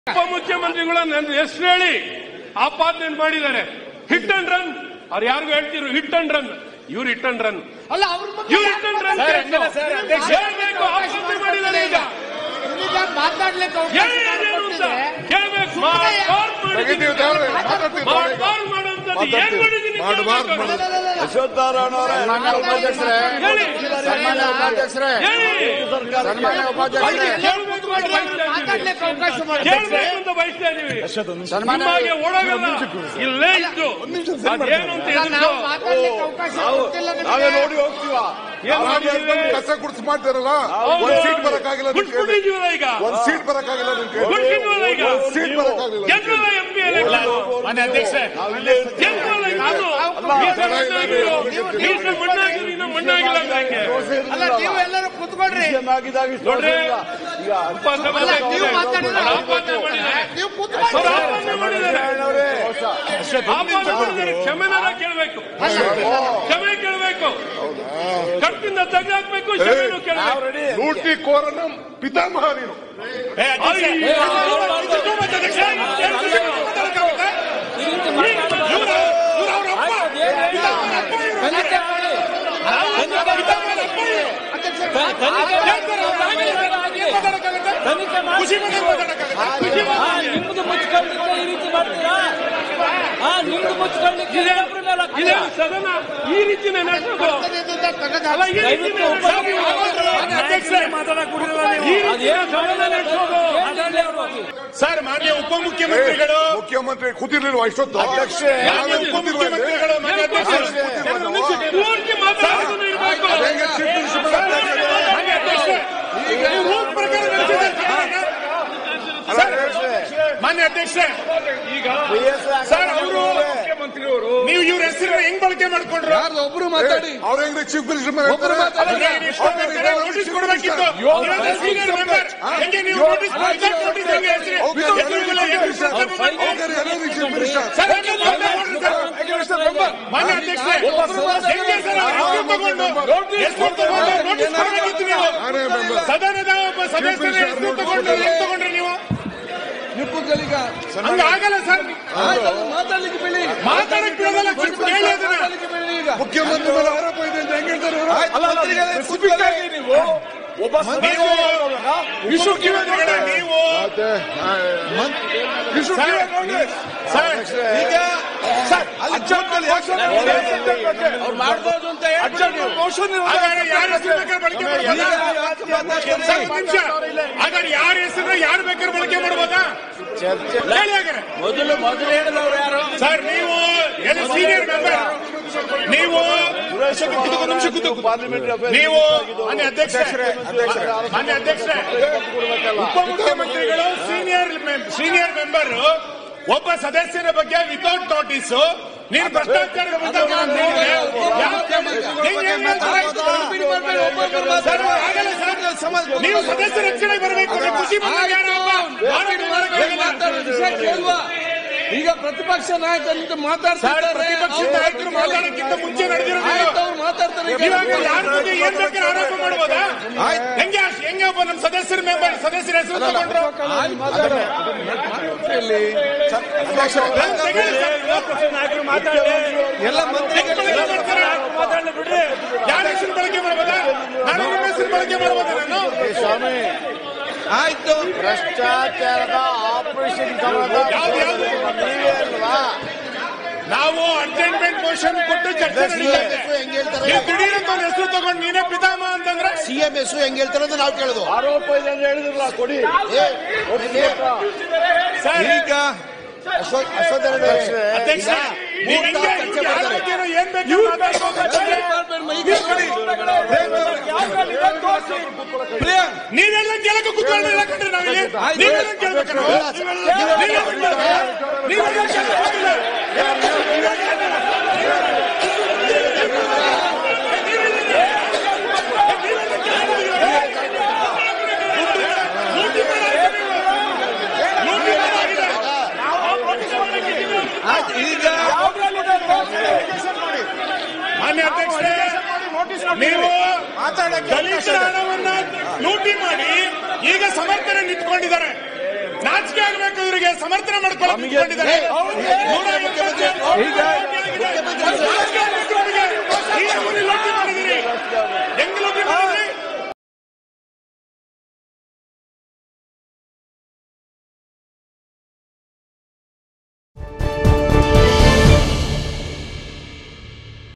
ಉಪಮುಖ್ಯಮಂತ್ರಿಗಳು ನನ್ನ ಹೆಸರು ಹೇಳಿ ಆಪಾದನೆ ಮಾಡಿದ್ದಾರೆ ಹಿಟ್ ಅಂಡ್ ರನ್ ಅವ್ರು ಯಾರಿಗೂ ಹೇಳ್ತಿರು ಹಿಟ್ ಅಂಡ್ ರನ್ ಇವ್ರು ಹಿಟ್ ಅಂಡ್ ರನ್ ಅಲ್ಲ ಅವ್ರ ಬಗ್ಗೆ ಇವ್ರು ಹಿಟ್ ಅಂಡ್ ರನ್ ಸರ್, ಹಂಗಲ್ಲ ಸರ್, ಅಧ್ಯಕ್ಷ. ಹೇಳ್ಬೇಕು ಆಪಾದನೆ ಮಾಡಿದ್ದಾರೆ ಈಗ ಈಗ ಮಾತಾಡ್ಲಿಕ್ಕೆ ಅವಕಾಶ ಹೇಳಿ ಅದೇನು ಅಂತ ಕೊಟ್ಟಿದ್ರೆ ಹೇಳ್ಬೇಕು ಮಾಡಬಾರ್ದು ತೆಗಿತೀವಿ ತಾಳ್ರಿ, ಮಾತಾಡ್ತೀವಿ ತಾಳ್ರಿ. ಮಾಡಬಾರ್ದು ಮಾಡೋಂಥದ್ದು ಏನ್ ಮಾಡಿದೀನಿ ಮಾಡಬಾರ್ದು ಕೇಳ್ಬೇಕು. ಮಾಡೋದು. ಯಶವಂತರಾವ್ ಅವರೇ ಸನ್ಮಾನ್ಯ ಉಪಾಧ್ಯಕ್ಷರೇ ಹೇಳಿ ಸನ್ಮಾನ್ಯ ಉಪಾಧ್ಯಕ್ಷರೇ ಹೇಳಿ ಸನ್ಮಾನ್ಯ ಉಪಾಧ್ಯಕ್ಷರೇ ಕೇಳ್ಬೇಕು ಅಂತ ಬಯಸ್ತಾ ಇದ್ದೀವಿ. ಮಾತಾಡ್ಲಿಕ್ಕೆ ಅವಕಾಶ ಮಾಡಿ ಕೇಳ್ಬೇಕು ಅಂತ ಬಯಸ್ತಾ ಇದೀವಿ ಸನ್ಮಾನ್ಯ ನಿಮಗೆ ಓಡೋಗಲ್ಲ ಇಲ್ಲೇ ಇದ್ದು ಅದೇನು ಅಂತ ಅಲ್ಲ, ನಾವು ಎದುರಿಸೋ ಮಾತಾಡ್ಲಿಕ್ಕೆ ಅವಕಾಶ ಕೊಟ್ಟಿಲ್ಲ ನಾವೇ ನಿಮಗೆ. ನೋಡಿ ಹೋಗ್ತೀವ ಏನ್ ಮಾಡಿದೀವಿ ಕಸ ಗುಡ್ಸ್ ಮಾಡ್ತಾರಲ್ಲ ಒಂದ್ ಸೀಟ್ ಬರಕ್ಕಾಗಿಲ್ಲ ನಿಮ್ ಕೈಲಿ. ಬಿಟ್ಬಿಟ್ಟಿದೀವಲ್ಲ ಈಗ ಒಂದ್ ಸೀಟ್ ಬರಕ್ಕಾಗಿಲ್ಲ ನಿಮ್ ಕೈಲಿ. ಬಿಟ್ಬಿಟ್ಟಿವಲ್ಲ ಈಗ ಒಂದ್ ಸೀಟ್ ಬರಕ್ಕಾಗಿಲ್ಲ ಗೆದ್ರಲ್ಲ ಎಂ ಪಿ ಎಲೆಕ್ಷನ್ ಮಾನ್ಯ ಅಧ್ಯಕ್ಷೆ ಗೆದ್ರಲ್ಲ ನಾನು ಮೀಸೆ ಮಣ್ಣಾಗಿರೋ ಮೀಸೆ ಮಣ್ಣಾಗಿರೋ ಇನ್ನು ಮಣ್ಣಾಗಿಲ್ಲ ಅಂತ ಹೆಂಗೆ ಅಲ್ಲ ನೀವು ಎಲ್ಲರೂ ಕುತ್ಕೊಳ್ರಿ ನೋಡ್ರಿ ಅಲ್ಲ ಉಪಸಭಾಧ್ಯಕ್ಷರೇ, ನೀವು ಮಾತಾಡಿದ್ರೆ ಅವ್ರು ಆಪಾದನೆ ಮಾಡಿದ್ದಾರೆ ನೀವು ಅವ್ರು ಕುತ್ಕೊಳ್ರಿ ಆಪಾದನೆ ಮಾಡಿದ್ದಾರೆ ಆಪಾದನೆ ಮಾಡಿದ್ದಾರೆ ಕ್ಷಮೆನಾರ ಕೇಳಬೇಕು ಕ್ಷಮೆ ಕೇಳಬೇಕು ಕಟ್ಟಿಂದ ತೆಗೆದಾಕ್ಬೇಕು ಕ್ಷಮೆನೂ ಕೇಳಬೇಕು ಲೂಟಿ ಕೋರನ ಪಿತಾಮಹ ನೀನು ಏ, ಅಧ್ಯಕ್ಷೆ. ಅಯ್ಯೋ. ಖುಷಿ ಬಂದಾಗ ಮಾತಾಡಕ್ಕಾಗತ್ತೆ. ನಿಮ್ದು ಮುಚ್ಕೊಳ್ಳಿಕ್ಕೆ ಈ ರೀತಿ ಮಾಡ್ತೀರಾ ಹಾ ನಿಮ್ದು ಮುಚ್ಕೊಳ್ಳಿಕ್ಕೆ ಇನ್ನೊಬ್ರ ಮೇಲೆ ಇದೇ ಹಾಕ್ತೀರಾ? ಸದನ ಈ ರೀತಿನೇ ನಡೆಸೋದು ಇದರಿಂದ ತೆಗೆದು ಅಲ್ಲ ಈ ದಯವಿಟ್ಟು ರೀತಿನೇ ಉಪ- ಅಧ್ಯಕ್ಷೆ ಈ ರೀತಿಯ ಸದನ ನಡೆಸೋದು ಅದರಲ್ಲೇ ಹೋಗಿ. ಸರ್ ಮಾನ್ಯ ಉಪಮುಖ್ಯಮಂತ್ರಿಗಳು ಮುಖ್ಯಮಂತ್ರಿ ಕೂತಿರ್ಲಿಲ್ವಾ ಇಷ್ಟೊತ್ತು ಅಧ್ಯಕ್ಷೆ ಮಾನ್ಯ ಉಪಮುಖ್ಯಮಂತ್ರಿಗಳು ಮಾನ್ಯ ಅಧ್ಯಕ್ಷೆ ಪೂರ್ತಿ ಮಾತಾಡೋದನ್ನ ಇರ್ಬೇಕು ಹೆಂಗೆ chief minister ಮಾತಾಡ್ತಾರೆ? ಮಾನ್ಯ ಅಧ್ಯಕ್ಷೆ ಈಗ ನೀವು ರೂಲ್ ಪ್ರಕಾರ ನಡೆಸಿದ್ರೆ ಸರ್, ಮಾನ್ಯ ಅಧ್ಯಕ್ಷೆ ಸರ್ ಅವರು ನೀವು ಇವ್ರ ಹೆಸರನ್ನ ಹೆಂಗ್ ಬಳಕೆ ಮಾಡ್ಕೊಂಡ್ರು ಒಬ್ರು ಮಾತಾಡಿ ಅವ್ರ ಹೆಂಗ್ರಿ ಚೀಫ್ ಮಿನಿಸ್ಟರ್ ಮೇಲೆ ಹೇಳ್ತಾರೆ? ಅವ್ರಿಗೆ ಇಷ್ಟೊಂದು ಕಡೆ ನೋಟಿಸ್ ಕೊಡಬೇಕಿತ್ತು ನೀವೊಂದು ಸೀನಿಯರ್ ಮೆಂಬರ್ ಹೆಂಗೆ ನೀವು ನೋಟಿಸ್ ಕೊಡ್ತಾರೆ ನೋಟಿಸ್ ಹೆಂಗೆ ಹೆಸರು ಹೌದು, ಹೆಸರು ಮೇಲೆ ಹೆಂಗೆ ಹೆಸರು ತಗೊಂಡ್ಬಂದು? ಹೌದು, ಎಲ್ಲರೂ chief minister. ಸರ್, ಹೆಂಗೆ ಮಾಡ್ತಾರೆ ಸರ್? ಮಾನ್ಯ ಅಧ್ಯಕ್ಷೆ ಹೆಂಗೆ ಸರ್ ಅವ್ರ ಹೆಸರು ತಗೊಂಡು ಹೆಸರು ತಗೊಂಡು ನೋಟಿಸ್ ಕೊಡಬೇಕಿತ್ತು ನೀವು ನಾನೇ member. ಸದನದ ಒಬ್ಬ ಸದಸ್ಯರ ಹೆಸರು ತಗೊಂಡು ಹೆಂಗ್ ತಗೊಂಡ್ರಿ ನೀವು ಹಂಗಾಗಲ್ಲ ಸರ್ ಮಾತಾಡಕ್ ಬಿಡೋದಲ್ಲ ಚಿಕ್ಕ ಹೇಳಿ ಅದನ್ನ ಮುಖ್ಯಮಂತ್ರಿ ಮೇಲೆ ಆರೋಪ ಇದೆ ಅಂತ ಹೆಂಗ್ ಹೇಳ್ತಾರೆ ಇವ್ರು? ನೀವು ನೀವು ವಿಶ್ವ ಕಿವಿಗಳ ನೀವು ಇಷ್ಟು ಸರ್, ಕಿವಿಯಾಗ್ ನೋಡಿ. ಸರ್ ಈಗ ಸರ್ ಅವ್ರು ಮಾಡ್ಬೋದು ಅಂತ ಹಾಗಾದ್ರೆ ಯಾರ ಹೆಸರು ಬೇಕಾದ್ರೆ ಬಳಕೆ ಮಾಡ್ಬೋದಾ ಸರ್, ಒಂದ್ ನಿಮಿಷ ಹಾಗಾದ್ರೆ ಯಾರ ಹೆಸರು ಯಾರು ಬೇಕಾದ್ರೆ ಬಳಕೆ ಮಾಡ್ಬೋದಾ ಹೇಳಿ ಹಾಗಾದ್ರೆ ಮೊದಲು ಮೊದಲು ಹೇಳಿದವ್ರು ಯಾರು ಸರ್ ನೀವು ಏನು ಸೀನಿಯರ್ ಮೆಂಬರ್ ನೀವು ನಿಮಿಷ ನೀವು ಮಾನ್ಯ ಅಧ್ಯಕ್ಷ ಮಾನ್ಯ ಅಧ್ಯಕ್ಷ ಉಪಮುಖ್ಯಮಂತ್ರಿಗಳು ಸೀನಿಯರ್ ಸೀನಿಯರ್ ಮೆಂಬರ್ ಒಬ್ಬ ಸದಸ್ಯನ ಬಗ್ಗೆ ವಿತೌಟ್ ನೋಟಿಸ್ ನೀನು ಭ್ರಷ್ಟಾಚಾರದ ವಿರುದ್ಧ ಮಾತಾಡ್ತಿದ್ರೆ ಯಾವ- ಹೆಂಗ್ ಹೆಂಗ್ ಹೇಳ್ತಾರೆ? ಸರ್, ಆಗಲ್ಲ ಸರ್. ನೀವು ಸದಸ್ಯರ ರಕ್ಷಣೆ ಬರಬೇಕು ಖುಷಿ ಬಂದಾಗ ಯಾರೋ ಒಬ್ಬ ಆರೋಗ್ಯ ಮಾಡಕ್ಕಾಗಲ್ಲ. ಈಗ ಪ್ರತಿಪಕ್ಷ ನಾಯಕರು ಸರ್ ಮಾತಾಡ್ತಾರೆ ಪ್ರತಿಪಕ್ಷ ನಾಯಕರು ಮಾತಾಡಕ್ಕಿಂತ ಮುಂಚೆ ನಡೆದಿರೋದು ಅವ್ರು ಮಾತಾಡ್ತಾರೆ ಈಗ. ಇವಾಗ ಯಾರ ಬಗ್ಗೆ ಏನ್ ಬೇಕಾದ್ರೆ ಆರೋಪ ಮಾಡ್ಬೋದಾ ಹೆಂಗೆ ಅಷ್ಟ್- ಹೆಂಗೆ ಒಬ್ಬ ನಮ್ಮ ಸದಸ್ಯರ ಮೆಂಬರ್ ಸದಸ್ಯರ ಹೆಸರು ತಗೊಂಡ್ರು ನಾನ್ ತೆಗೀಲಿ ಸರ್. ಎಲ್ಲ ಮಂತ್ರಿ ಹೆಂಗ್ ಬಳಕೆ ಮಾಡ್ತಾರೆ? ಯಾರ ಹೆಸರು ಬಳಕೆ ಮಾಡ್ಬೋದಾ ನಾನು ನಿಮ್ಮ ಹೆಸರು ಬಳಕೆ ಮಾಡ್ಬೋದಾ ನಾನು ಸ್ವಾಮಿ ಆಯ್ತು ಭ್ರಷ್ಟಾಚಾರದ ಆಪರೇಷನ್ ಕಮಲದ ಯಾವ್ದು ಯಾವ್ದು? ನೀವೇ ಅಲ್ವಾ ನಾವು ಅರ್ಜೆಂಟ್ಮೆಂಟ್ ಮೋಷನ್ ಕೊಟ್ಟು ಚರ್ಚೆ ನಡೀತಾ ಇದೆ ಹೆಂಗ್ ಹೇಳ್ತಾರೆ ನೀವು ದಿಢೀರಂತ ಒಂದ್ ಹೆಸರು ತಗೊಂಡು ನೀನೇ ಪಿತಾಮ ಅಂತಂದ್ರೆ ಸಿಎಂ ಹೆಸರು ಹೆಂಗ್ ಹೇಳ್ತಾರೆ ಅಂತ ನಾವು ಕೇಳುದು ಆರೋಪ ಇದೆ ಅಂತ ಹೇಳಿದ್ರಲ್ಲ ಕೊಡಿ ಸರ್ ಈಗ ಅಶ್ವಥ್ ಅಶ್ವಥ್ ಅಧ್ಯಕ್ಷರೇ, ಅಧ್ಯಕ್ಷ ನೀವು ಹಿಂಗೆ ಇವ್ರು ಯಾರ ಬಗ್ಗೆನೋ ಏನ್ ಬೇಕು ನೀವೆಲ್ಲ ಕೇಳಕ್ಕೆ ಕುತ್ಕೊಳ್ಳಿಲ್ಲ ಕಣ್ರಿ ನಾವಿಲ್ಲಿ ನೀವೆಲ್ಲ ಕೇಳ್ಬೇಕು ನಾವು ನೀವೆಲ್ಲ ಕೇಳ್ಬೇಕು. ನೀವೆಲ್ಲ ಕೇಳ್ಬೇಕಿಲ್ಲ. ಲೂಟಿ ಮಾಡಾಗಿದೆ ನೀವು. ಲೂಟಿ ಮಾಡಾಗಿದೆ. ಆಯ್ತು ಈಗ ಮಾನ್ಯ ಅಧ್ಯಕ್ಷರೇ ನೀವು ದಲಿತರ ಹಣವನ್ನ ಲೂಟಿ ಮಾಡಿ ಈಗ ಸಮರ್ಥನೆ ನಿಂತ್ಕೊಂಡಿದ್ದಾರೆ ನಾಚಿಕೆ ಆಗ್ಬೇಕು ಇವರಿಗೆ ಸಮರ್ಥನೆ ಮಾಡ್ಕೊಳ್ಳೋಕೆ ನಿಂತ್ಕೊಂಡಿದ್ದಾರೆ. ನೂರ ಎಂಬತ್ತು ಈಗ- ಕೆಳಗಿದೆ.